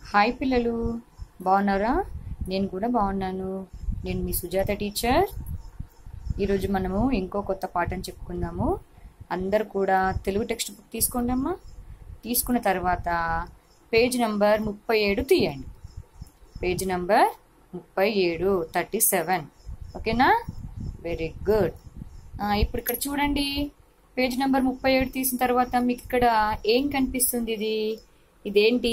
Hi పిల్లలు బాగున్నారా నేను కూడా బాగున్నాను నేను మీ సుజాత టీచర్ ఈరోజు మనము ఇంకో కొత్త పాఠం చెప్పుకుందాము అందరు కూడా తెలుగు టెక్స్ట్ బుక్ తీసుకోండి అమ్మా తీసుకున్న తర్వాత పేజ్ నంబర్ ముప్పై ఏడు తీయండి పేజ్ నంబర్ ముప్పై ఏడు థర్టీ సెవెన్ ఓకేనా వెరీ గుడ్ ఇప్పుడు ఇక్కడ చూడండి పేజ్ నెంబర్ ముప్పై ఏడు తీసిన తర్వాత మీకు ఇక్కడ ఏం కనిపిస్తుంది ఇది ఇదేంటి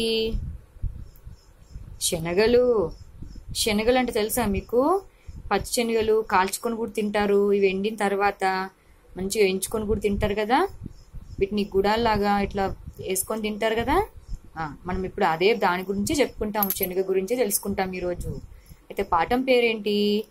శనగలు శనగలు అంటే తెలుసా మీకు పచ్చి శనగలు కాల్చుకొని కూడా తింటారు ఇవి ఎండిన తర్వాత మంచిగా ఎంచుకొని కూడా తింటారు కదా వీటిని గుడాల్లాగా ఇట్లా వేసుకొని తింటారు కదా ఆ, మనం ఇప్పుడు అదే దాని గురించి చెప్పుకుంటాం శనగ గురించి తెలుసుకుంటాం ఈరోజు అయితే పాఠం పేరేంటి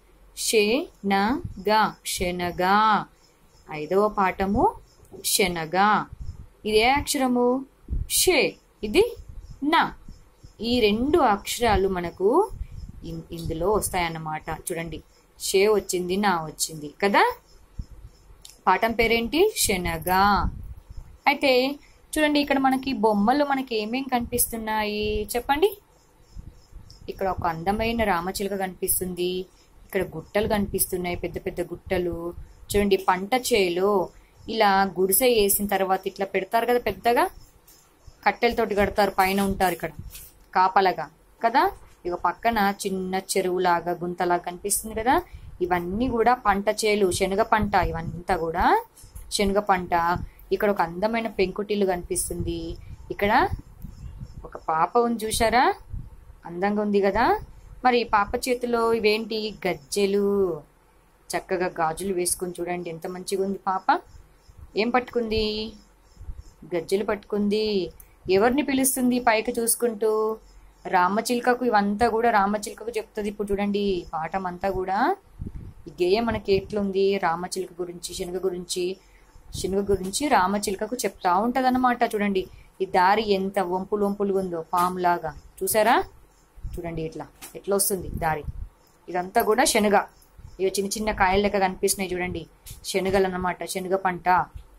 శనగ శనగ ఐదవ పాఠము శనగ ఇది ఏ అక్షరము షే ఇది నా ఈ రెండు అక్షరాలు మనకు ఇన్- ఇందులో వస్తాయన్నమాట చూడండి షే వచ్చింది నా వచ్చింది కదా పాఠం పేరేంటి శనగ అయితే చూడండి ఇక్కడ మనకి బొమ్మలు మనకి ఏమేం కనిపిస్తున్నాయి చెప్పండి ఇక్కడ ఒక అందమైన రామచిలుక కనిపిస్తుంది ఇక్కడ గుట్టలు కనిపిస్తున్నాయి పెద్ద పెద్ద గుట్టలు చూడండి పంట చేలో ఇలా గుడిసె వేసిన తర్వాత ఇట్లా పెడతారు కదా పెద్దగా కట్టెలతోటి కడతారు పైన ఉంటారు ఇక్కడ కాపలగా కదా ఇక పక్కన చిన్న చెరువులాగా గుంతలాగా కనిపిస్తుంది కదా ఇవన్నీ కూడా పంట చేలు శనగ పంట ఇవంతా కూడా శనగ పంట ఇక్కడ ఒక అందమైన పెంకుటిల్లు కనిపిస్తుంది ఇక్కడ ఒక పాప ఉంది చూసారా అందంగా ఉంది కదా మరి ఈ పాప చేతిలో ఇవేంటి గజ్జెలు చక్కగా గాజులు వేసుకొని చూడండి ఎంత మంచిగా ఉంది పాప ఏం పట్టుకుంది గజ్జెలు పట్టుకుంది ఎవరిని పిలుస్తుంది పైకి చూసుకుంటూ రామచిలుకకు ఇవంతా కూడా రామచిలుకకు చెప్తుంది ఇప్పుడు చూడండి ఈ పాఠం అంతా కూడా ఈ గేయం మనకి ఎట్లుంది రామచిలుక గురించి శనగ గురించి శనగ గురించి రామచిలుకకు చెప్తా ఉంటది అనమాట చూడండి ఈ దారి ఎంత వంపులు వంపులుగా ఉందో పాము లాగా చూసారా చూడండి ఇట్లా ఎట్లా వస్తుంది దారి ఇదంతా కూడా శనగ ఇవి చిన్న చిన్న కాయలు లెక్క కనిపిస్తున్నాయి చూడండి శనగలు అన్నమాట శనగ పంట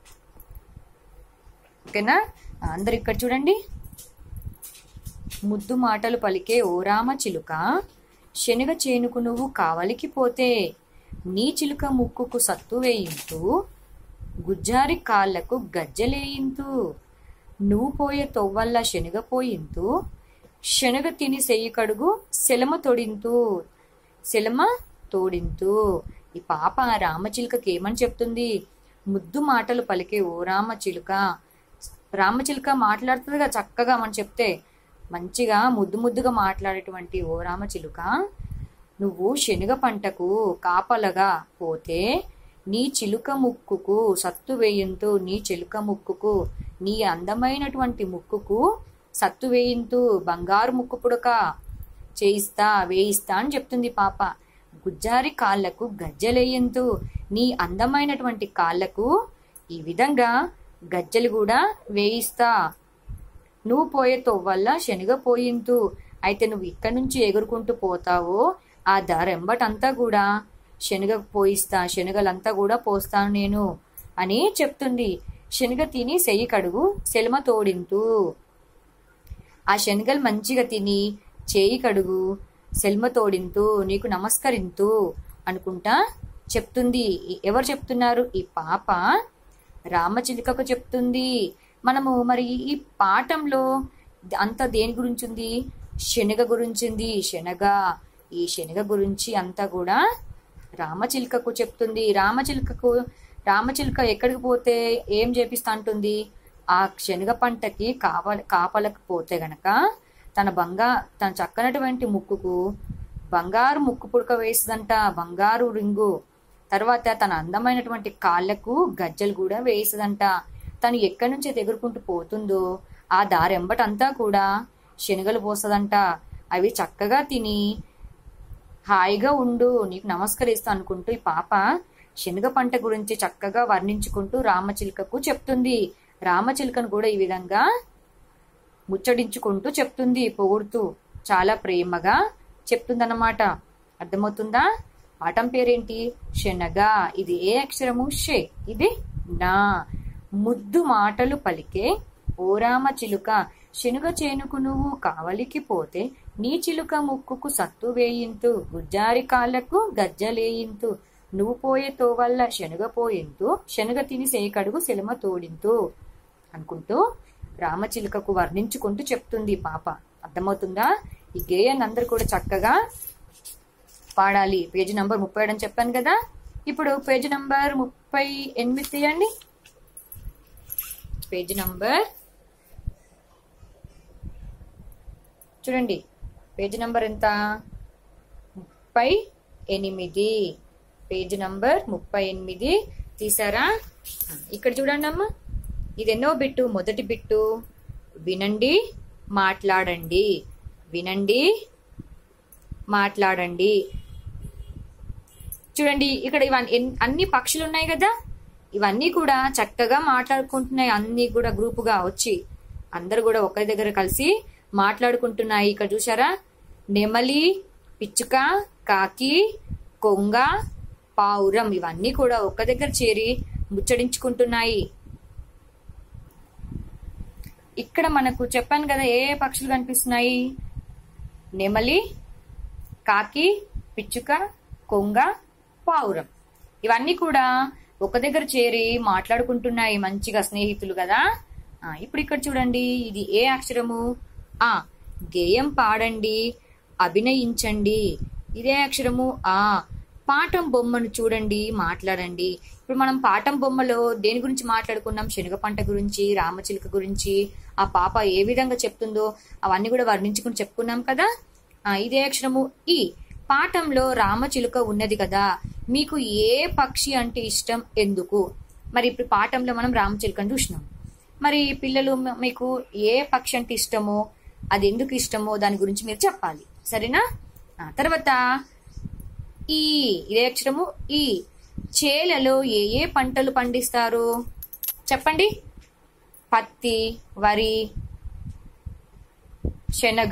ఓకేనా అందరు ఇక్కడ చూడండి ముద్దు మాటలు పలికే ఓ రామ చిలుక శనగ చేనుకు నువ్వు కావలికి పోతే నీ చిలుక ముక్కుకు సత్తు వేయింతూ గుజ్జారి కాళ్లకు గజ్జలేయింతు నువ్వు పోయే తొవ్వల్ల శనగ పోయింతు శనగ తిని సెయ్యి కడుగు సెలమ తొడింతు సెలమ తోడింతు ఈ పాప రామచిలుకకి ఏమని చెప్తుంది ముద్దు మాటలు పలికే ఓ రామచిలుక రామచిలుక మాట్లాడుతుందిగా చక్కగా మనం చెప్తే మంచిగా ముద్దు ముద్దుగా మాట్లాడేటువంటి ఓ రామచిలుక నువ్వు శనగ పంటకు కాపలగా పోతే నీ చిలుక ముక్కుకు సత్తు వేయింతు నీ చిలుక ముక్కుకు నీ అందమైనటువంటి ముక్కుకు సత్తు వేయింతు బంగారు ముక్కు పుడక చేయిస్తా వేయిస్తా అని చెప్తుంది పాప గుజ్జారి కాళ్లకు గజ్జలేయంతు నీ అందమైనటువంటి కాళ్లకు ఈ విధంగా గజ్జలు కూడా వేయిస్తా నువ్వు పోయే తొవ్వల్ల శనగ పోయింతు అయితే నువ్వు ఇక్కడి నుంచి ఎగురుకుంటూ పోతావో ఆ దారెంబటంతా కూడా శనగ పోయిస్తా శనగలంతా కూడా పోస్తాను నేను అని చెప్తుంది శనగ తిని సెయ్యి కడుగు సెలమ తోడింతు ఆ శనగలు మంచిగా తిని చేయి కడుగు సెల్మ తోడింతు నీకు నమస్కరింతు అనుకుంటా చెప్తుంది ఎవరు చెప్తున్నారు ఈ పాప రామచిలుకకు చెప్తుంది మనము మరి ఈ పాఠంలో అంత దేని గురించి ఉంది శనగ గురించి ఉంది శనగ ఈ శనగ గురించి అంతా కూడా రామచిలుకకు చెప్తుంది రామచిలుకకు రామచిలుక ఎక్కడికి పోతే ఏం చేపిస్తా అంటుంది ఆ శనగ పంటకి కాపల కాపలకు పోతే గనక తన బంగా తన చక్కనటువంటి ముక్కుకు బంగారు ముక్కు పుడక వేస్తుందంట బంగారు రింగు తర్వాత తన అందమైనటువంటి కాళ్ళకు గజ్జలు కూడా వేస్తుందంట తను ఎక్కడి నుంచి అయితే ఎగురుకుంటూ పోతుందో ఆ దారెంబటంతా కూడా శనగలు పోస్తుందంట అవి చక్కగా తిని హాయిగా ఉండు నీకు నమస్కరిస్తా అనుకుంటూ ఈ పాప శనగ పంట గురించి చక్కగా వర్ణించుకుంటూ రామచిలుకకు చెప్తుంది రామచిలుకను కూడా ఈ విధంగా ముచ్చడించుకుంటూ చెప్తుంది పొగుడుతూ చాలా ప్రేమగా చెప్తుందన్నమాట అర్థమవుతుందా పాఠం పేరేంటి శనగ ఇది ఏ అక్షరము షే ఇది నా ముద్దు మాటలు పలికే ఓ రామ చిలుక శనుగ చేనుకు నువ్వు కావలికి పోతే నీ చిలుక ముక్కుకు సత్తు వేయింతు గుజ్జారి కాళ్ళకు గజ్జలేయింతు నువ్వు పోయే తోవల్ల శనుగ పోయింతు శనుగ తిని సేకడుగు సెలమ తోడింతు అనుకుంటూ రామచిలుకకు వర్ణించుకుంటూ చెప్తుంది ఈ పాప అర్థమవుతుందా ఈ గేయాన్ని అందరు కూడా చక్కగా పాడాలి పేజీ నంబర్ ముప్పై ఏడు అని చెప్పాను కదా ఇప్పుడు పేజీ నంబర్ ముప్పై ఎనిమిది తీయండి పేజీ నంబర్ చూడండి పేజీ నంబర్ ఎంత ముప్పై ఎనిమిది పేజీ నంబర్ ముప్పై ఎనిమిది తీసారా ఇక్కడ చూడండి అమ్మా ఇది ఎన్నో బిట్టు మొదటి బిట్టు వినండి మాట్లాడండి వినండి మాట్లాడండి చూడండి ఇక్కడ ఇవన్నీ ఎన్- అన్ని పక్షులు ఉన్నాయి కదా ఇవన్నీ కూడా చక్కగా మాట్లాడుకుంటున్నాయి అన్ని కూడా గ్రూపుగా వచ్చి అందరు కూడా ఒకరి దగ్గర కలిసి మాట్లాడుకుంటున్నాయి ఇక్కడ చూసారా నెమలి పిచ్చుక కాకి కొంగ పావురం ఇవన్నీ కూడా ఒక దగ్గర చేరి ముచ్చడించుకుంటున్నాయి ఇక్కడ మనకు చెప్పాను కదా ఏ ఏ పక్షులు కనిపిస్తున్నాయి నెమలి కాకి పిచ్చుక కొంగ పావురం ఇవన్నీ కూడా ఒక దగ్గర చేరి మాట్లాడుకుంటున్నాయి మంచిగా స్నేహితులు కదా ఆ, ఇప్పుడు ఇక్కడ చూడండి ఇది ఏ అక్షరము ఆ గేయం పాడండి అభినయించండి ఇదే అక్షరము ఆ పాఠం బొమ్మను చూడండి మాట్లాడండి ఇప్పుడు మనం పాఠం బొమ్మలో దేని గురించి మాట్లాడుకున్నాం శనగ పంట గురించి రామచిలుక గురించి ఆ పాప ఏ విధంగా చెప్తుందో అవన్నీ కూడా వర్ణించుకుని చెప్పుకున్నాం కదా ఆ, ఇదే అక్షరము ఈ పాఠంలో రామచిలుక ఉన్నది కదా మీకు ఏ పక్షి అంటే ఇష్టం ఎందుకు మరి ఇప్పుడు పాఠంలో మనం రామచిలుకని చూసినాం మరి పిల్లలు మ- మీకు ఏ పక్షి అంటే ఇష్టమో అది ఎందుకు ఇష్టమో దాని గురించి మీరు చెప్పాలి సరేనా ఆ, తర్వాత ఈ ఇదే అక్షరము ఈ చేలలో ఏ ఏ పంటలు పండిస్తారు చెప్పండి పత్తి వరి శనగ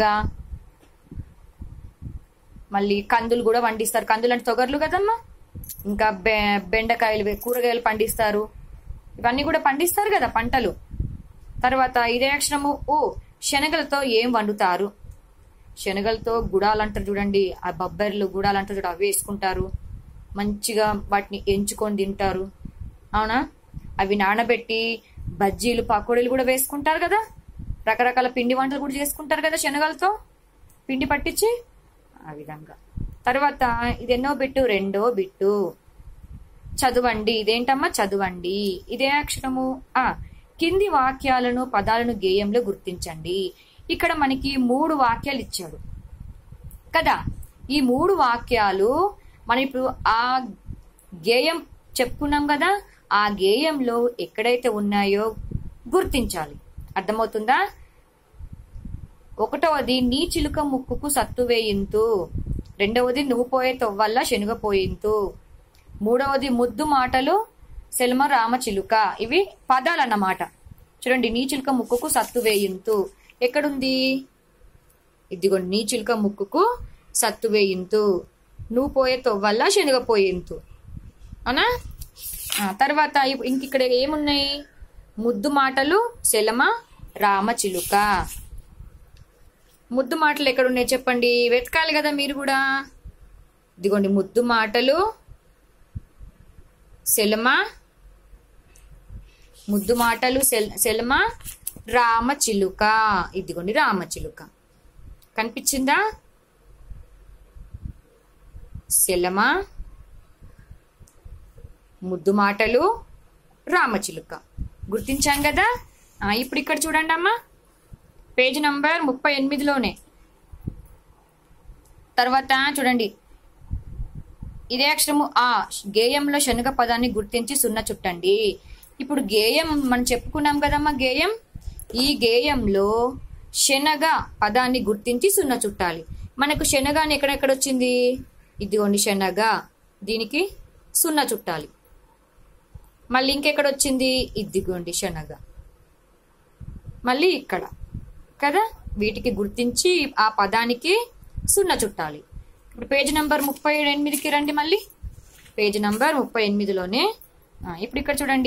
మళ్ళీ కందులు కూడా పండిస్తారు కందులు అంటే తొగర్లు కదమ్మా ఇంకా బె బెండకాయలు వే- కూరగాయలు పండిస్తారు ఇవన్నీ కూడా పండిస్తారు కదా పంటలు తర్వాత ఇదే అక్షరము ఓ శనగలతో ఏం వండుతారు శనగలతో గుడాలు అంటారు చూడండి ఆ బొబ్బర్లు గుడాలు అంటారు చూడ అవి వేసుకుంటారు మంచిగా వాటిని ఎంచుకొని తింటారు అవునా అవి నానబెట్టి బజ్జీలు పకోడీలు కూడా వేసుకుంటారు కదా రకరకాల పిండి వంటలు కూడా చేసుకుంటారు కదా శనగలతో పిండి పట్టించి ఆ విధంగా తర్వాత ఇది ఎన్నో బిట్టు రెండో బిట్టు చదవండి ఇదేంటమ్మా చదవండి ఇదే అక్షరము ఆ కింది వాక్యాలను పదాలను గేయంలో గుర్తించండి ఇక్కడ మనకి మూడు వాక్యాలు ఇచ్చాడు కదా ఈ మూడు వాక్యాలు మనం ఇప్పుడు ఆ గేయం చెప్పుకున్నాం కదా ఆ గేయంలో ఎక్కడైతే ఉన్నాయో గుర్తించాలి అర్థమవుతుందా ఒకటవది నీ చిలుక ముక్కుకు సత్తు వేయింతు రెండవది నువ్వు పోయే తొవ్వల్ల శనుగ పోయింతు మూడవది ముద్దు మాటలు సెల్మ రామ చిలుక ఇవి పదాలన్నమాట చూడండి నీ చిలుక ముక్కుకు సత్తు వేయింతు ఎక్కడుంది ఇదిగోండి నీ చిలుక ముక్కుకు సత్తు వేయింతు నువ్వు పోయే తొవ్వల్ల శనగ పోయింతు అవునా ఆ, తర్వాత ఇప్- ఇంక ఇక్కడ ఏమున్నాయి ముద్దు మాటలు సెలమ రామ చిలుక ముద్దు మాటలు ఎక్కడున్నాయి చెప్పండి వెతకాలి కదా మీరు కూడా ఇదిగోండి ముద్దు మాటలు సెలమ ముద్దు మాటలు సెల్ సెలమ రామ చిలుక ఇదిగోండి రామ చిలుక కనిపించిందా సెలమ ముద్దు మాటలు రామచిలుక గుర్తించాం కదా ఆ, ఇప్పుడు ఇక్కడ చూడండి అమ్మా పేజ్ నంబర్ ముప్పై ఎనిమిదిలోనే తర్వాత చూడండి ఇదే అక్షరము ఆ గేయంలో శనగ పదాన్ని గుర్తించి సున్న చుట్టండి ఇప్పుడు గేయం మనం చెప్పుకున్నాం కదమ్మా గేయం ఈ గేయంలో శనగ పదాన్ని గుర్తించి సున్న చుట్టాలి మనకు శనగ అని ఎక్కడెక్కడ వచ్చింది ఇదిగోండి శనగ దీనికి సున్న చుట్టాలి మళ్ళీ ఇంకెక్కడ వచ్చింది ఇదిగోండి శనగ మళ్ళీ ఇక్కడ కదా వీటికి గుర్తించి ఆ పదానికి సున్న చుట్టాలి ఇప్పుడు పేజ్ నంబర్ ముప్పై ఎనిమిదికి రండి మళ్ళీ పేజ్ నంబర్ ముప్పై ఎనిమిదిలోనే ఆ, ఇప్పుడు ఇక్కడ చూడండి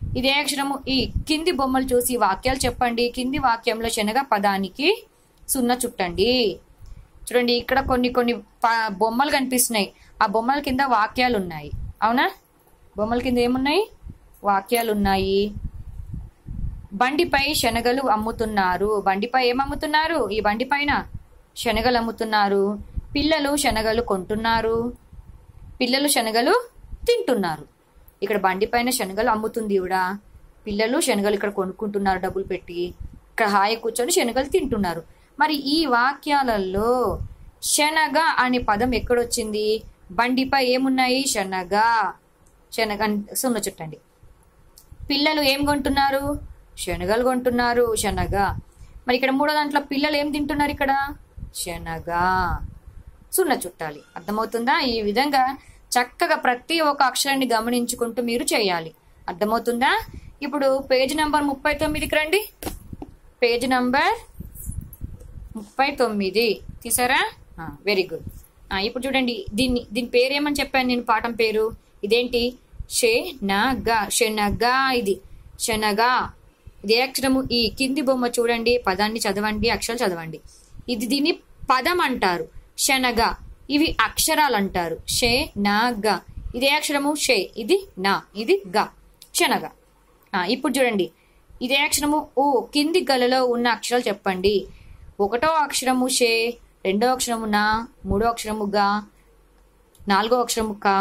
ఇదే అక్షరము ఈ కింది బొమ్మలు చూసి వాక్యాలు చెప్పండి కింది వాక్యంలో శనగ పదానికి సున్నా చుట్టండి చూడండి ఇక్కడ కొన్ని కొన్ని ప- బొమ్మలు కనిపిస్తున్నాయి ఆ బొమ్మల కింద వాక్యాలు ఉన్నాయి అవునా బొమ్మల కింద ఏమున్నాయి వాక్యాలు ఉన్నాయి బండిపై శనగలు అమ్ముతున్నారు బండిపై ఏం అమ్ముతున్నారు ఈ బండి పైన శనగలు అమ్ముతున్నారు పిల్లలు శనగలు కొంటున్నారు పిల్లలు శనగలు తింటున్నారు ఇక్కడ బండి పైన శనగలు అమ్ముతుంది ఈవిడ పిల్లలు శనగలు ఇక్కడ కొనుక్కుంటున్నారు డబ్బులు పెట్టి ఇక్కడ హాయి కూర్చొని శనగలు తింటున్నారు మరి ఈ వాక్యాలలో శనగ అనే పదం ఎక్కడొచ్చింది బండిపై ఏమున్నాయి శనగ శనగ అని సున్న చుట్టండి పిల్లలు ఏం కొంటున్నారు శనగలు కొంటున్నారు శనగ మరి ఇక్కడ మూడో దాంట్లో పిల్లలు ఏం తింటున్నారు ఇక్కడ శనగ సున్న చుట్టాలి అర్థమవుతుందా ఈ విధంగా చక్కగా ప్రతి ఒక్క అక్షరాన్ని గమనించుకుంటూ మీరు చేయాలి అర్థమవుతుందా ఇప్పుడు పేజ్ నంబర్ ముప్పై తొమ్మిదికి రండి పేజ్ నంబర్ ముప్పై తొమ్మిది తీసారా వెరీ గుడ్ ఇప్పుడు చూడండి దీన్ని దీని పేరు ఏమని చెప్పాను నేను పాఠం పేరు ఇదేంటి షెనగ శనగ ఇది శనగ ఇదే అక్షరము ఈ కింది బొమ్మ చూడండి పదాన్ని చదవండి అక్షరాలు చదవండి ఇది దీన్ని పదం అంటారు శనగ ఇవి అక్షరాలు అంటారు షే నా గ ఇదే అక్షరము షే ఇది నా ఇది గ శనగ ఆ, ఇప్పుడు చూడండి ఇదే అక్షరము ఓ కింది గలలో ఉన్న అక్షరాలు చెప్పండి ఒకటో అక్షరము షే రెండో అక్షరము నా మూడో అక్షరము గా నాలుగో అక్షరము క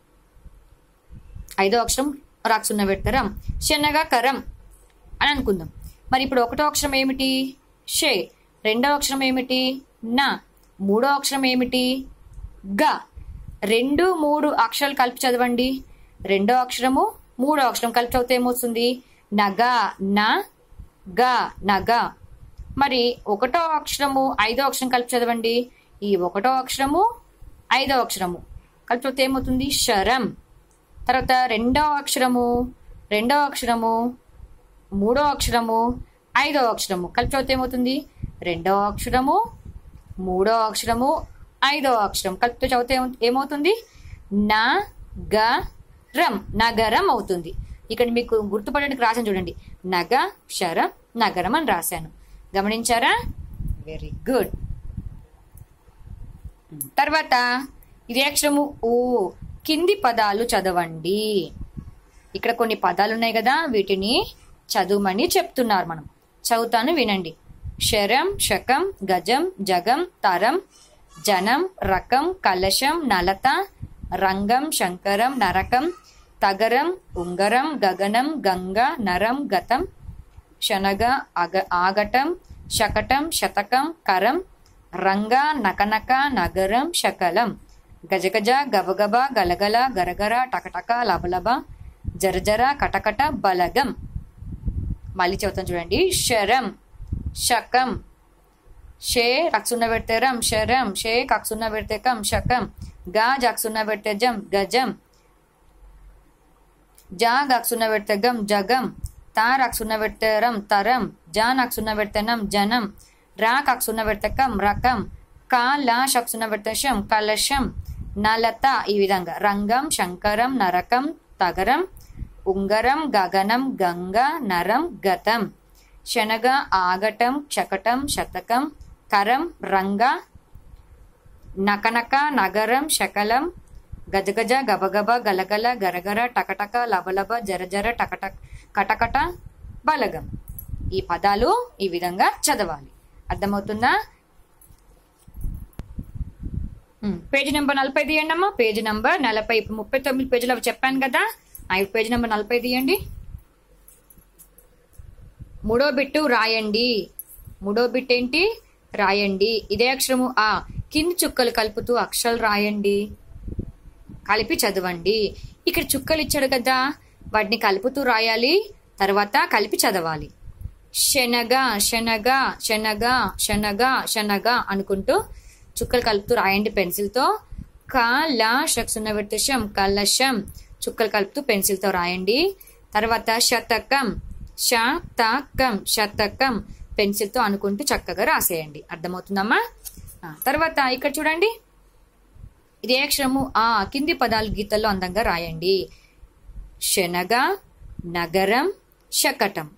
ఐదో అక్షరం రాక్సున్న పెడతారా శనగ కరం అని అనుకుందాం మరి ఇప్పుడు ఒకటో అక్షరం ఏమిటి షే రెండో అక్షరం ఏమిటి నా మూడో అక్షరం ఏమిటి గ రెండు మూడు అక్షరాలు కలిపి చదవండి రెండో అక్షరము మూడో అక్షరం కలిపి చదివితే ఏమొస్తుంది నగ నా గ నగ మరి ఒకటో అక్షరము ఐదో అక్షరం కలిపి చదవండి ఈ ఒకటో అక్షరము ఐదో అక్షరము కలిపి చదివితే ఏమవుతుంది శరం తర్వాత రెండో అక్షరము రెండో అక్షరము మూడో అక్షరము ఐదో అక్షరము కలిపి చదివితే ఏమవుతుంది రెండో అక్షరము మూడో అక్షరము ఐదో అక్షరం కలిపితే చదివితే ఏమవు- ఏమవుతుంది నా గ రం నగరం అవుతుంది ఇక్కడ మీకు గుర్తుపడడానికి రాశాను చూడండి నగ శరం నగరం అని రాశాను గమనించారా వెరీ గుడ్ తర్వాత ఇది అక్షరము ఓ కింది పదాలు చదవండి ఇక్కడ కొన్ని పదాలు ఉన్నాయి కదా వీటిని చదువుమని చెప్తున్నారు మనం చదువుతాను వినండి శరం శకం గజం జగం తరం జనం రకం కలశం నలత రంగం శంకరం నరకం తగరం ఉంగరం గగనం గంగ నరం గతం శనగ అగ ఆగటం శకటం శతకం కరం రంగ నకనక నగరం శకలం గజగజ గబగబ గలగల గరగర టకటక లబలబ జరజర కటకట బలగం మళ్ళీ చెబుతాను చూడండి శరం శకం షే రక్సున్న పెడితే రం శరం షే కక్సున్న పెడితే కం శకం గా జక్సున్న పెడితే జం గజం జా గక్సున్న పెడితే గం జగం తా రక్సున్న పెడితే రం తరం జా నక్సున్న పెడితే నం జనం రా కక్సున్న పెడితే కం రకం కా లా షక్సున్న పెడితే శం కలశం నలత ఈ విధంగా రంగం శంకరం నరకం తగరం ఉంగరం గగనం గంగ నరం గతం శనగ ఆగటం చకటం శతకం కరం రంగ నకనక నగరం శకలం గజగజ గబగబ గలగల గరగర టకటక లబలబ జరజర టకట కటకట బలగం ఈ పదాలు ఈ విధంగా చదవాలి అర్థమవుతుందా ఉమ్, పేజీ నెంబర్ నలభై తీయండి అమ్మా పేజీ నెంబర్ నలభై ఇప్పుడు ముప్పై తొమ్మిది పేజీలు అవి చెప్పాను కదా ఆ ఇప్పుడు పేజీ నెంబర్ నలభై తీయండి మూడో బిట్టు రాయండి మూడో బిట్ ఏంటి రాయండి ఇదే అక్షరము ఆ కింది చుక్కలు కలుపుతూ అక్షరాలు రాయండి కలిపి చదవండి ఇక్కడ చుక్కలు ఇచ్చాడు కదా వాటిని కలుపుతూ రాయాలి తర్వాత కలిపి చదవాలి శనగ శనగ శనగ శనగ శనగ అనుకుంటూ చుక్కలు కలుపుతూ రాయండి పెన్సిల్తో కల షక్సున్న విర్తషం కలశం చుక్కలు కలుపుతూ పెన్సిల్తో రాయండి తర్వాత శతకం శతకం శతకం పెన్సిల్తో అనుకుంటూ చక్కగా రాసేయండి అర్థమవుతుందమ్మా ఆ, తర్వాత ఇక్కడ చూడండి ఇదే అక్షరము ఆ కింది పదాలు గీతల్లో అందంగా రాయండి శనగ నగరం శకటం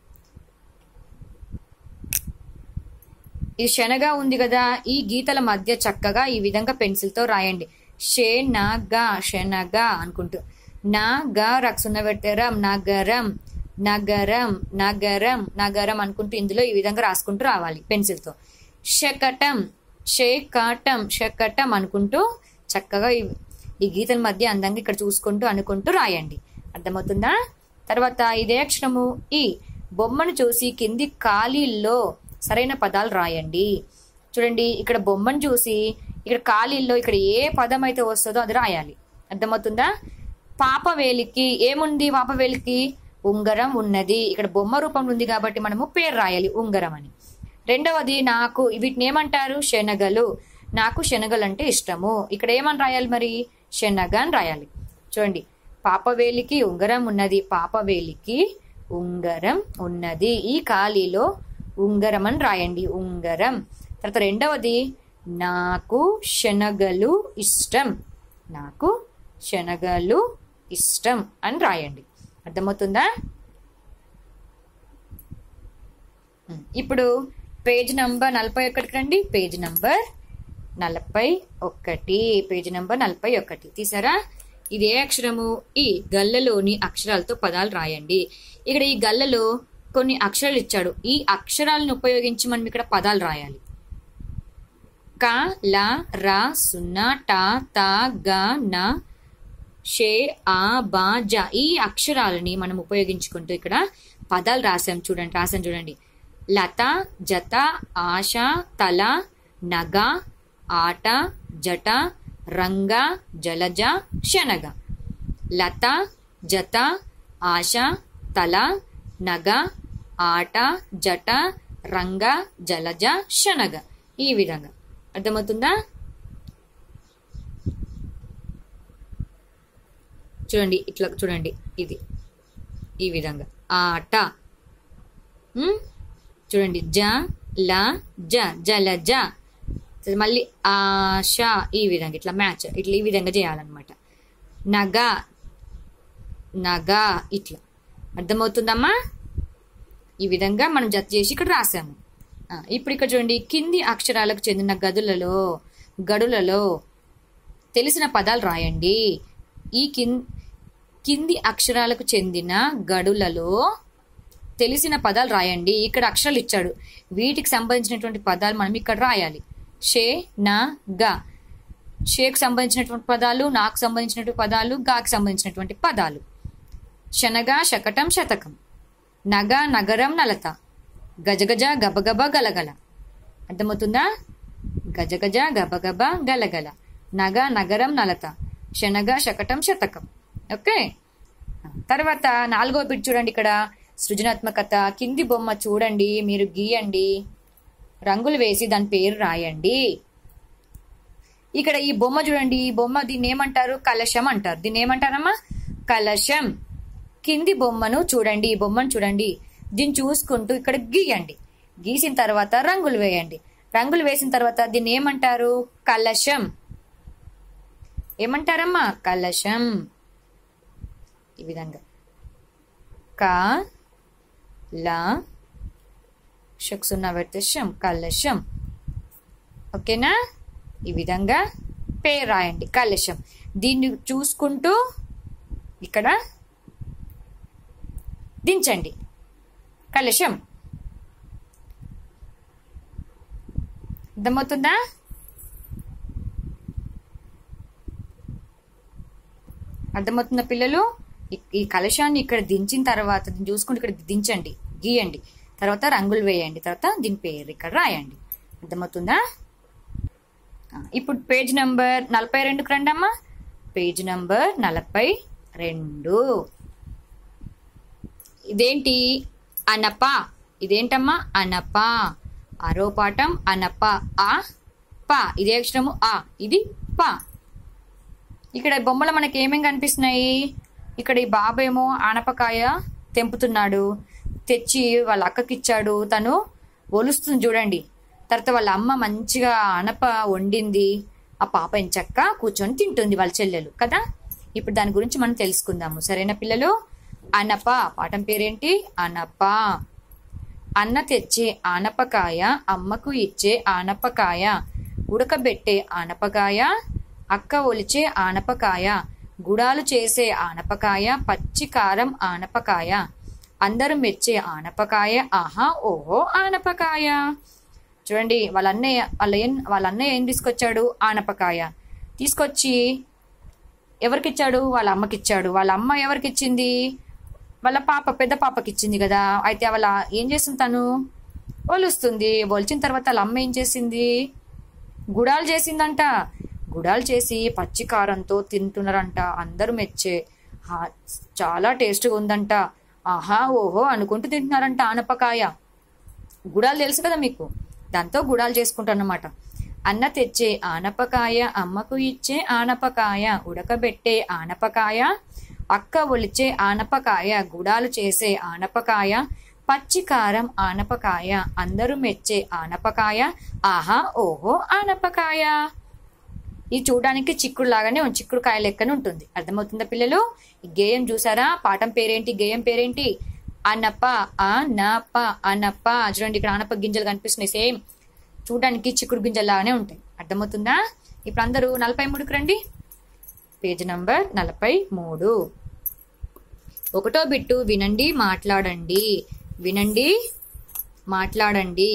ఈ శనగ ఉంది కదా ఈ గీతల మధ్య చక్కగా ఈ విధంగా పెన్సిల్తో రాయండి షే నగ శనగ అనుకుంటూ నా గ రక్సున్న పెట్టారం నగరం నగరం నగరం నగరం అనుకుంటూ ఇందులో ఈ విధంగా రాసుకుంటూ రావాలి పెన్సిల్తో శకటం శేకటం శకటం అనుకుంటూ చక్కగా ఈ ఈ గీతల మధ్య అందంగా ఇక్కడ చూసుకుంటూ అనుకుంటూ రాయండి అర్థమవుతుందా తర్వాత ఇదే అక్షరము ఈ బొమ్మను చూసి కింది ఖాళీల్లో సరైన పదాలు రాయండి చూడండి ఇక్కడ బొమ్మను చూసి ఇక్కడ ఖాళీల్లో ఇక్కడ ఏ పదం అయితే వస్తుందో అది రాయాలి అర్థమవుతుందా పాపవేలికి ఏముంది పాపవేలికి ఉంగరం ఉన్నది ఇక్కడ బొమ్మ రూపంలో ఉంది కాబట్టి మనము పేరు రాయాలి ఉంగరం అని రెండవది నాకు వీటిని ఏమంటారు శనగలు నాకు శనగలు అంటే ఇష్టము ఇక్కడ ఏమని రాయాలి మరి శనగ అని రాయాలి చూడండి పాపవేలికి ఉంగరం ఉన్నది పాపవేలికి ఉంగరం ఉన్నది ఈ ఖాళీలో ఉంగరం అని రాయండి ఉంగరం తర్వాత రెండవది నాకు శనగలు ఇష్టం నాకు శనగలు ఇష్టం అని రాయండి అర్థమవుతుందా ఉమ్, ఇప్పుడు పేజ్ నంబర్ నలభై ఒకటికి రండి పేజ్ నంబర్ నలభై ఒకటి పేజ్ నంబర్ నలభై ఒకటి తీసారా ఇది ఏ అక్షరము ఈ గల్లలోని అక్షరాలతో పదాలు రాయండి ఇక్కడ ఈ గల్లలో కొన్ని అక్షరాలు ఇచ్చాడు ఈ అక్షరాలను ఉపయోగించి మనం ఇక్కడ పదాలు రాయాలి క ల ర సున్నా ట త గ న షే ఆ బా జ ఈ అక్షరాలని మనం ఉపయోగించుకుంటూ ఇక్కడ పదాలు రాసాం చూడండి రాసాం చూడండి లత జత ఆశ తల నగ ఆట జట రంగ జలజ శనగ లత జత ఆశ తల నగ ఆట జట రంగ జలజ శనగ ఈ విధంగా అర్థమవుతుందా చూడండి ఇట్లా చూడండి ఇది ఈ విధంగా ఆట ఉమ్, చూడండి జ ల జ జల జ మళ్ళీ ఆశ ఈ విధంగా ఇట్లా మ్యాచ్ ఇట్లా ఈ విధంగా చేయాలన్నమాట నగ నగ ఇట్లా అర్థమవుతుందమ్మా ఈ విధంగా మనం జత చేసి ఇక్కడ రాసాము ఆ, ఇప్పుడు ఇక్కడ చూడండి కింది అక్షరాలకు చెందిన గదులలో గడులలో తెలిసిన పదాలు రాయండి ఈ కిన్ కింది అక్షరాలకు చెందిన గడులలో తెలిసిన పదాలు రాయండి ఇక్కడ అక్షరాలు ఇచ్చాడు వీటికి సంబంధించినటువంటి పదాలు మనం ఇక్కడ రాయాలి షే నా గా షేకు సంబంధించినటువంటి పదాలు నాకు సంబంధించినటువంటి పదాలు గాకి సంబంధించినటువంటి పదాలు శనగ శకటం శతకం నగ నగరం నలత గజగజ గబగబ గలగల అర్థమవుతుందా గజగజ గబగబ గలగల నగ నగరం నలత శనగ శకటం శతకం ఓకే తర్వాత నాలుగో బిట్ చూడండి ఇక్కడ సృజనాత్మకత కింది బొమ్మ చూడండి మీరు గీయండి రంగులు వేసి దాని పేరు రాయండి ఇక్కడ ఈ బొమ్మ చూడండి ఈ బొమ్మ దీన్ని ఏమంటారు కలశం అంటారు దీన్ని ఏమంటారమ్మా కలశం కింది బొమ్మను చూడండి ఈ బొమ్మను చూడండి దీన్ని చూసుకుంటూ ఇక్కడ గీయండి గీసిన తర్వాత రంగులు వేయండి రంగులు వేసిన తర్వాత దీన్ని ఏమంటారు కలశం ఏమంటారమ్మా కలశం ఈ విధంగా క ల షక్సున్న పెడితే శం కలశం ఓకేనా ఈ విధంగా పేరు రాయండి కలశం దీన్ని చూసుకుంటూ ఇక్కడ దించండి కలశం అర్థమవుతుందా అర్థమవుతుందా పిల్లలు ఈ- ఈ కలశాన్ని ఇక్కడ దించిన తర్వాత దీన్ని చూసుకుంటూ ఇక్కడ దించండి గీయండి తర్వాత రంగులు వేయండి తర్వాత దీని పేరు ఇక్కడ రాయండి అర్థమవుతుందా ఆ, ఇప్పుడు పేజ్ నంబర్ నలభై రెండుకి రండి అమ్మా పేజ్ నంబర్ నలభై రెండు ఇదేంటి అనప ఇదేంటమ్మా అనప ఆరో పాఠం అనప ఆ ప ఇదే అక్షరము ఆ ఇది ప ఇక్కడ బొమ్మలు మనకి ఏమేం కనిపిస్తున్నాయి ఇక్కడ ఈ బాబేమో ఆనపకాయ తెంపుతున్నాడు తెచ్చి వాళ్ళ అక్కకి ఇచ్చాడు తను ఒలుస్తుంది చూడండి తర్వాత వాళ్ళ అమ్మ మంచిగా ఆనప వండింది ఆ పాప ఎంచక్క కూర్చొని తింటుంది వాళ్ళ చెల్లెలు కదా ఇప్పుడు దాని గురించి మనం తెలుసుకుందాము సరేనా పిల్లలు అనప పాఠం పేరేంటి అనప అన్న తెచ్చే ఆనపకాయ అమ్మకు ఇచ్చే ఆనపకాయ ఉడకబెట్టే ఆనపకాయ అక్క ఒలిచే ఆనపకాయ గుడాలు చేసే ఆనపకాయ పచ్చి కారం ఆనపకాయ అందరూ మెచ్చే ఆనపకాయ ఆహా ఓహో ఆనపకాయ చూడండి వాళ్ళ అన్నయ్య వాళ్ళ ఏం వాళ్ళ అన్నయ్య ఏం తీసుకొచ్చాడు ఆనపకాయ తీసుకొచ్చి ఎవరికి ఇచ్చాడు వాళ్ళ అమ్మకి ఇచ్చాడు వాళ్ళ అమ్మ ఎవరికి ఇచ్చింది వాళ్ళ పాప పెద్ద పాపకి ఇచ్చింది కదా అయితే వాళ్ళ ఏం చేస్తుంది తను ఒలుస్తుంది ఒలిచిన తర్వాత వాళ్ళ అమ్మ ఏం చేసింది గుడాలు చేసిందంట గుడాలు చేసి పచ్చి కారంతో తింటున్నారంట అందరూ మెచ్చే హా, చాలా టేస్ట్గా ఉందంట ఆహా ఓహో అనుకుంటూ తింటున్నారంట ఆనపకాయ గుడాలు తెలుసు కదా మీకు దాంతో గుడాలు చేసుకుంటారన్నమాట అన్న తెచ్చే ఆనపకాయ అమ్మకు ఇచ్చే ఆనపకాయ ఉడకబెట్టే ఆనపకాయ అక్క ఒలిచే ఆనపకాయ గుడాలు చేసే ఆనపకాయ పచ్చి కారం ఆనపకాయ అందరూ మెచ్చే ఆనపకాయ ఆహా ఓహో ఆనపకాయ ఇది చూడడానికి చిక్కుడు లాగానే ఉంది చిక్కుడు కాయ లెక్కన ఉంటుంది అర్థమవుతుందా పిల్లలు ఈ గేయం చూసారా పాఠం పేరేంటి గేయం పేరేంటి అనప అనప అనప చూడండి ఇక్కడ ఆనప గింజలు కనిపిస్తున్నాయి సేమ్ చూడడానికి చిక్కుడు గింజలు లాగానే ఉంటాయి అర్థమవుతుందా ఇప్పుడు అందరూ నలభై మూడుకి రండి పేజ్ నంబర్ నలభై మూడు ఒకటో బిట్టు వినండి మాట్లాడండి వినండి మాట్లాడండి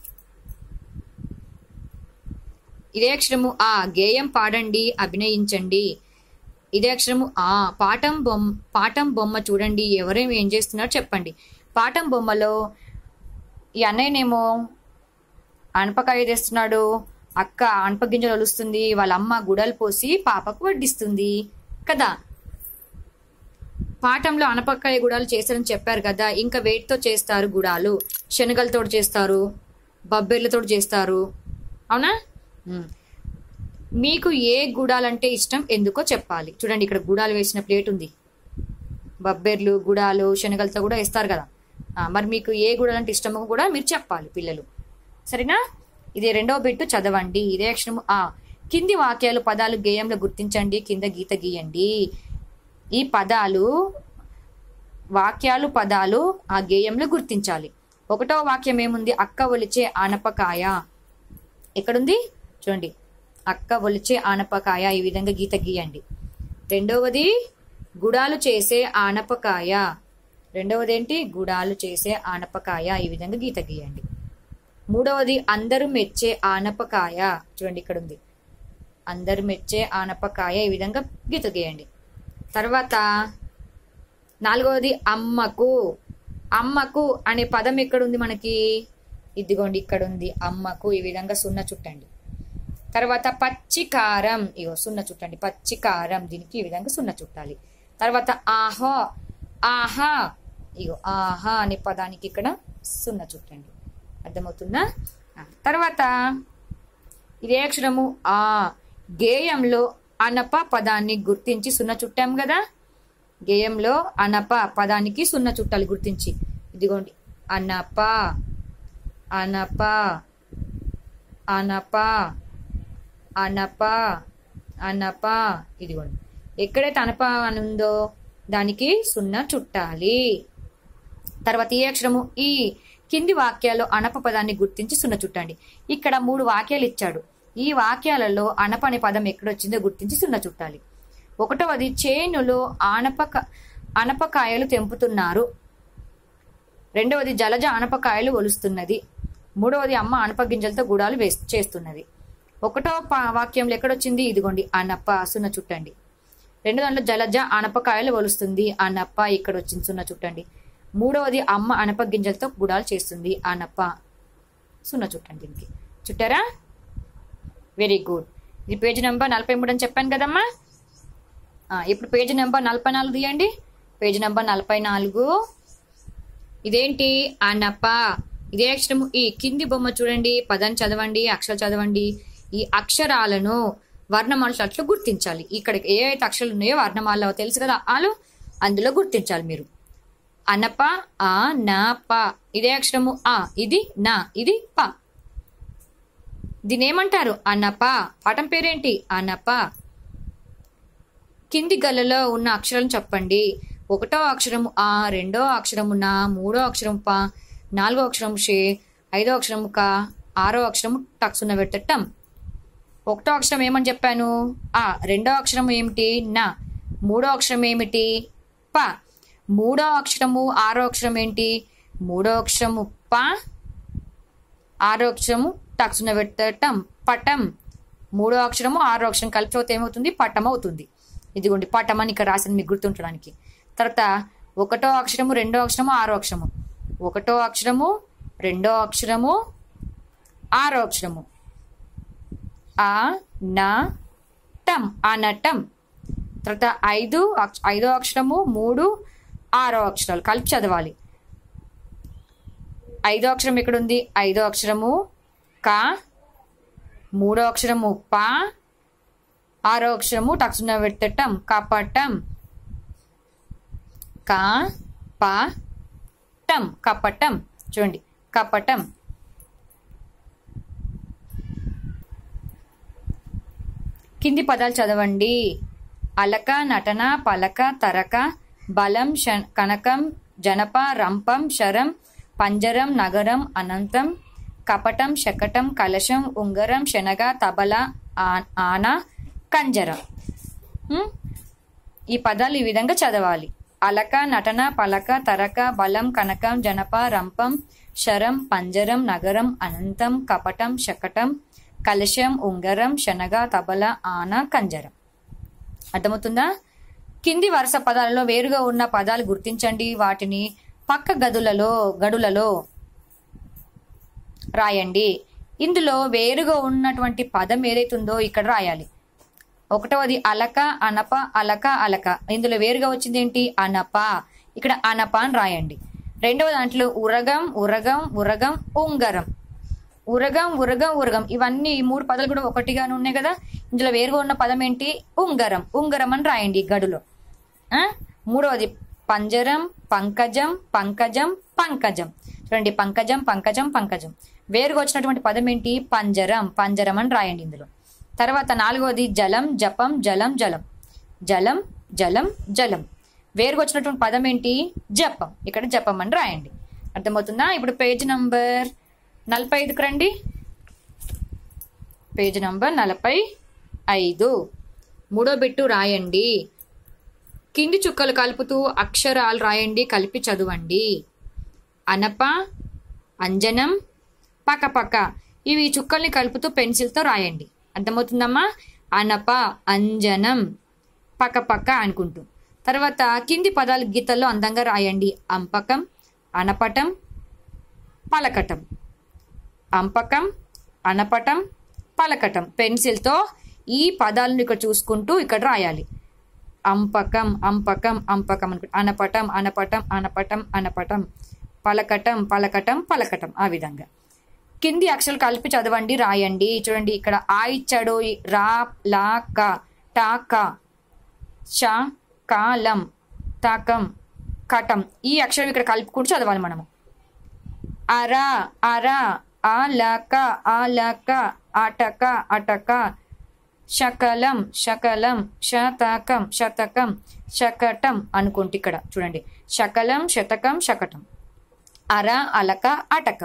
ఇదే అక్షరము ఆ గేయం పాడండి అభినయించండి ఇదే అక్షరము ఆ పాఠం బొమ్మ పాఠం బొమ్మ చూడండి ఎవరేం ఏం చేస్తున్నారో చెప్పండి పాఠం బొమ్మలో ఈ అన్నయ్యనేమో అనపకాయ తెస్తున్నాడు అక్క అనప గింజలు ఒలుస్తుంది వాళ్ళ అమ్మ గుడలు పోసి పాపకు వడ్డిస్తుంది కదా పాఠంలో అనపకాయ గుడాలు చేస్తారని చెప్పారు కదా ఇంకా వేటితో చేస్తారు గుడాలు శనగలతో చేస్తారు బబ్బెర్లతో చేస్తారు అవునా ఉమ్. మీకు ఏ గుడాలంటే ఇష్టం ఎందుకో చెప్పాలి చూడండి ఇక్కడ గుడాలు వేసిన ప్లేట్ ఉంది బబ్బెర్లు గుడాలు శనగలతో కూడా వేస్తారు కదా ఆ, మరి మీకు ఏ గుడాలంటే ఇష్టమో కూడా మీరు చెప్పాలి పిల్లలు సరేనా ఇది రెండవ బిట్టు చదవండి ఇదే అక్షరము ఆ కింది వాక్యాలు పదాలు గేయంలో గుర్తించండి కింద గీత గీయండి ఈ పదాలు వాక్యాలు పదాలు ఆ గేయంలో గుర్తించాలి ఒకటో వాక్యం ఏముంది అక్క ఒలిచే ఆనపకాయ ఎక్కడుంది చూడండి అక్క ఒలిచే ఆనపకాయ ఈ విధంగా గీత గీయండి రెండవది గుడాలు చేసే ఆనపకాయ రెండవది ఏంటి గుడాలు చేసే ఆనపకాయ ఈ విధంగా గీత గీయండి మూడవది అందరూ మెచ్చే ఆనపకాయ చూడండి ఇక్కడ ఉంది అందరూ మెచ్చే ఆనపకాయ ఈ విధంగా గీత గీయండి తర్వాత నాలుగవది అమ్మకు అమ్మకు అనే పదం ఎక్కడుంది మనకి ఇదిగోండి ఇక్కడ ఉంది అమ్మకు ఈ విధంగా సున్న చుట్టండి తర్వాత పచ్చి కారం ఇగో సున్న చుట్టండి పచ్చి కారం దీనికి ఈ విధంగా సున్న చుట్టాలి తర్వాత ఆహా ఆహా ఇగో ఆహా అనే పదానికి ఇక్కడ సున్న చుట్టండి అర్థమవుతుందా ఆ, తర్వాత ఇదే అక్షరము ఆ గేయంలో అనప పదాన్ని గుర్తించి సున్న చుట్టాం కదా గేయంలో అనప పదానికి సున్న చుట్టాలి గుర్తించి ఇదిగోండి అనప అనప అనప అనప అనప ఇదిగోండి ఎక్కడైతే అనప అని ఉందో దానికి సున్నా చుట్టాలి తర్వాత ఈ అక్షరము ఈ కింది వాక్యాల్లో అనప పదాన్ని గుర్తించి సున్న చుట్టండి ఇక్కడ మూడు వాక్యాలు ఇచ్చాడు ఈ వాక్యాలలో అనప అనే పదం ఎక్కడొచ్చిందో గుర్తించి సున్న చుట్టాలి ఒకటవది చేనులో ఆనపక అనపకాయలు తెంపుతున్నారు రెండవది జలజ ఆనపకాయలు ఒలుస్తున్నది మూడవది అమ్మ ఆనప గింజలతో గుడాలు వేస్ చేస్తున్నది ఒకటో పా- వాక్యంలో ఎక్కడొచ్చింది ఇదిగోండి అనప సున్న చుట్టండి రెండు దాంట్లో జలజ ఆనపకాయలు ఒలుస్తుంది అనప ఇక్కడ వచ్చింది సున్న చుట్టండి మూడవది అమ్మ అనప గింజలతో గుడాలు చేస్తుంది అనప సున్న చుట్టండి దీనికి చుట్టారా వెరీ గుడ్ ఇది పేజీ నెంబర్ నలభై మూడు అని చెప్పాను కదమ్మా ఆ, ఇప్పుడు పేజీ నెంబర్ నలభై నాలుగు తీయండి పేజీ నెంబర్ నలభై నాలుగు ఇదేంటి అనప ఇదే అక్షరము ఈ కింది బొమ్మ చూడండి పదం చదవండి అక్షరాలు చదవండి ఈ అక్షరాలను వర్ణమాల అట్లా గుర్తించాలి ఇక్కడ ఏ అయితే అక్షరాలు ఉన్నాయో వర్ణమాల తెలుసు కదా ఆలు అందులో గుర్తించాలి మీరు అనప ఆ నా ప ఇదే అక్షరము ఆ ఇది నా ఇది ప దీని ఏమంటారు అనప పాఠం పేరేంటి అనప కింది గల్లలో ఉన్న అక్షరాలను చెప్పండి ఒకటో అక్షరము ఆ రెండో అక్షరము నా మూడో అక్షరం ప నాలుగో అక్షరం షే ఐదో అక్షరము క ఆరో అక్షరము టక్సున్న పెట్టటం ఒకటో అక్షరం ఏమని చెప్పాను ఆ రెండో అక్షరం ఏమిటి నా మూడో అక్షరం ఏమిటి ప మూడో అక్షరము ఆరో అక్షరం ఏంటి మూడో అక్షరము ప ఆరో అక్షరము టక్సున పెట్టటం పటం మూడో అక్షరము ఆరో అక్షరం కలిపి చదివితే ఏమవుతుంది పటం అవుతుంది ఇదిగోండి పటం అని ఇక్కడ రాసింది మీకు గుర్తుంచడానికి తర్వాత ఒకటో అక్షరము రెండో అక్షరము ఆరో అక్షరము ఒకటో అక్షరము రెండో అక్షరము ఆరో అక్షరము ఆ నా టం అనటం తర్వాత ఐదు అక్ష- ఐదో అక్షరము మూడు ఆరో అక్షరాలు కలిపి చదవాలి ఐదో అక్షరం ఎక్కడుంది ఐదో అక్షరము క మూడో అక్షరము ప ఆరో అక్షరము టక్సున పెట్టటం కపటం క ప టం కపటం చూడండి కపటం కింది పదాలు చదవండి అలక నటన పలక తరక బలం షన్- కనకం జనప రంపం శరం పంజరం నగరం అనంతం కపటం శకటం కలశం ఉంగరం శనగ తబల ఆ- ఆన కంజరం ఉం? ఈ పదాలు ఈ విధంగా చదవాలి అలక నటన పలక తరక బలం కనకం జనప రంపం శరం పంజరం నగరం అనంతం కపటం శకటం కలశం ఉంగరం శనగ తబల ఆన కంజరం అర్థమవుతుందా కింది వరుస పదాలలో వేరుగా ఉన్న పదాలు గుర్తించండి వాటిని పక్క గదులలో గడులలో రాయండి ఇందులో వేరుగా ఉన్నటువంటి పదం ఏదైతుందో ఇక్కడ రాయాలి ఒకటవది అలక అనప అలక అలక ఇందులో వేరుగా వచ్చింది ఏంటి అనప ఇక్కడ అనప అని రాయండి రెండవ దాంట్లో ఉరగం ఉరగం ఉరగం ఉంగరం ఉరగం ఉరగం ఉరగం ఇవన్నీ ఈ మూడు పదాలు కూడా ఒకటిగానే ఉన్నాయి కదా ఇందులో వేరుగా ఉన్న పదం ఏంటి ఉంగరం ఉంగరం అని రాయండి ఈ గడులో ఆ? మూడవది పంజరం పంకజం పంకజం పంకజం చూడండి పంకజం పంకజం పంకజం వేరుగా వచ్చినటువంటి పదం ఏంటి పంజరం పంజరం అని రాయండి ఇందులో తర్వాత నాలుగవది జలం జపం జలం జలం జలం జలం జలం వేరుగా వచ్చినటువంటి పదం ఏంటి జపం ఇక్కడ జపం అని రాయండి అర్థమవుతుందా ఇప్పుడు పేజ్ నంబర్ నలభై ఐదుకు రండి పేజ్ నంబర్ నలభై ఐదు మూడో బిట్టు రాయండి కింది చుక్కలు కలుపుతూ అక్షరాలు రాయండి కలిపి చదవండి అనప అంజనం పక్కపక్క ఇవి ఈ చుక్కల్ని కలుపుతూ పెన్సిల్తో రాయండి అర్థమవుతుందమ్మా అనప అంజనం పక్కపక్క అనుకుంటూ తర్వాత కింది పదాలు గీతల్లో అందంగా రాయండి అంపకం అనపటం పలకటం అంపకం అనపటం పలకటం పెన్సిల్తో ఈ పదాలను ఇక్కడ చూసుకుంటూ ఇక్కడ రాయాలి అంపకం అంపకం అంపకం అనుకుంటా అనపటం అనపటం అనపటం అనపటం పలకటం పలకటం పలకటం ఆ విధంగా కింది అక్షరాలు కలిపి చదవండి రాయండి చూడండి ఇక్కడ ఆ ఇచ్చాడు ఈ రా లా క టా క చ కాలం తాకం కటం ఈ అక్షరం ఇక్కడ కలుపుకుంటూ చదవాలి మనము అర అర ఆలక ఆలక అటక అటక శకలం శకలం శతకం శతకం శకటం అనుకుంటే ఇక్కడ చూడండి శకలం శతకం శకటం అర అలక అటక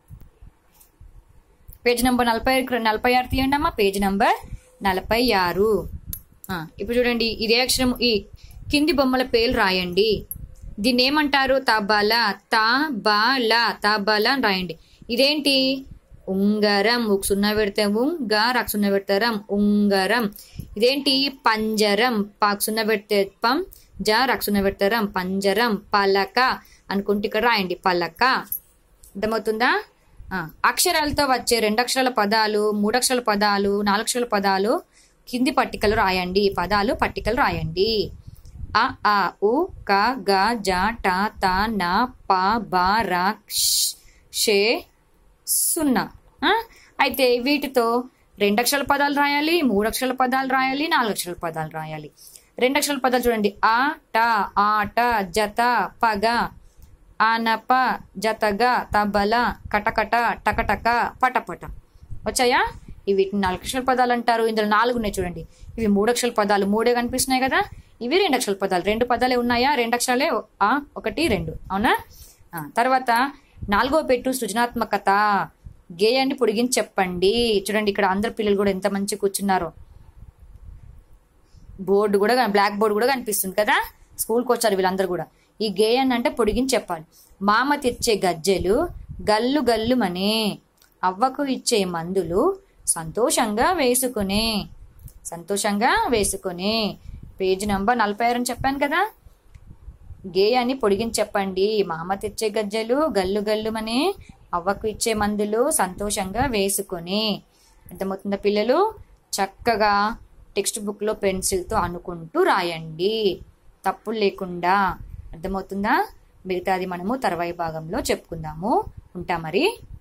పేజ్ నంబర్ నలభై నలభై ఆరు తీయండి అమ్మా పేజ్ నంబర్ నలభై ఆరు ఆ, ఇప్పుడు చూడండి ఇదే అక్షరం ఈ కింది బొమ్మల పేర్లు రాయండి దీన్ని ఏమంటారు తబల తబల తబల అని రాయండి ఇదేంటి ఉంగరం ఒక సున్నా పెడితే ఉంగ రాకు సున్నా పెడతారం ఉంగరం ఇదేంటి పంజరం పాకు సున్నా పెడితే పం జ రాకు సున్నా పెడతారం పంజరం పలక అనుకుంటే ఇక్కడ రాయండి పలక అర్థమవుతుందా ఆ, అక్షరాలతో వచ్చే రెండు అక్షరాల పదాలు మూడు అక్షరాల పదాలు నాలుగు అక్షరాల పదాలు కింది పట్టికలు రాయండి పదాలు పట్టికలు రాయండి అ ఆ ఉ క గ జ ట త న ప బ ర క్ష్, షే సున్నా ఆ? అయితే వీటితో రెండు అక్షరాల పదాలు రాయాలి మూడు అక్షరాల పదాలు రాయాలి నాలుగు అక్షరాల పదాలు రాయాలి రెండు అక్షరాల పదాలు చూడండి ఆ ట ఆట జత పగ ఆనప జతగ తబల కటకట టకటక పటపట వచ్చాయా ఇవి నాలుగు అక్షరాల పదాలు అంటారు ఇందులో నాలుగు ఉన్నాయి చూడండి ఇవి మూడు అక్షరాల పదాలు మూడే కనిపిస్తున్నాయి కదా ఇవి రెండు అక్షరాల పదాలు రెండు పదాలే ఉన్నాయా రెండు అక్షరాలే ఆ ఒకటి రెండు అవునా ఆ, తర్వాత నాలుగో పెట్టు సృజనాత్మకత గేయాన్ని పొడిగించి చెప్పండి చూడండి ఇక్కడ అందరు పిల్లలు కూడా ఎంత మంచి కూర్చున్నారో బోర్డు కూడా బ్లాక్ బోర్డు కూడా కనిపిస్తుంది కదా స్కూల్కి వచ్చారు వీళ్ళందరూ కూడా ఈ గేయాన్ని అంటే పొడిగించి చెప్పాలి మామ తెచ్చే గజ్జెలు గల్లు గల్లుమనే అవ్వకు ఇచ్చే మందులు సంతోషంగా వేసుకునే సంతోషంగా వేసుకునే పేజ్ నంబర్ నలభై ఆరు అని చెప్పాను కదా గేయాన్ని పొడిగించి చెప్పండి మామ తెచ్చే గజ్జెలు గల్లు గల్లుమని అవ్వకు ఇచ్చే మందులు సంతోషంగా వేసుకొని అర్థమవుతుందా పిల్లలు చక్కగా టెక్స్ట్ బుక్లో పెన్సిల్తో అనుకుంటూ రాయండి తప్పులు లేకుండా అర్థమవుతుందా మిగతాది మనము తర్వాయి భాగంలో చెప్పుకుందాము ఉంటా మరి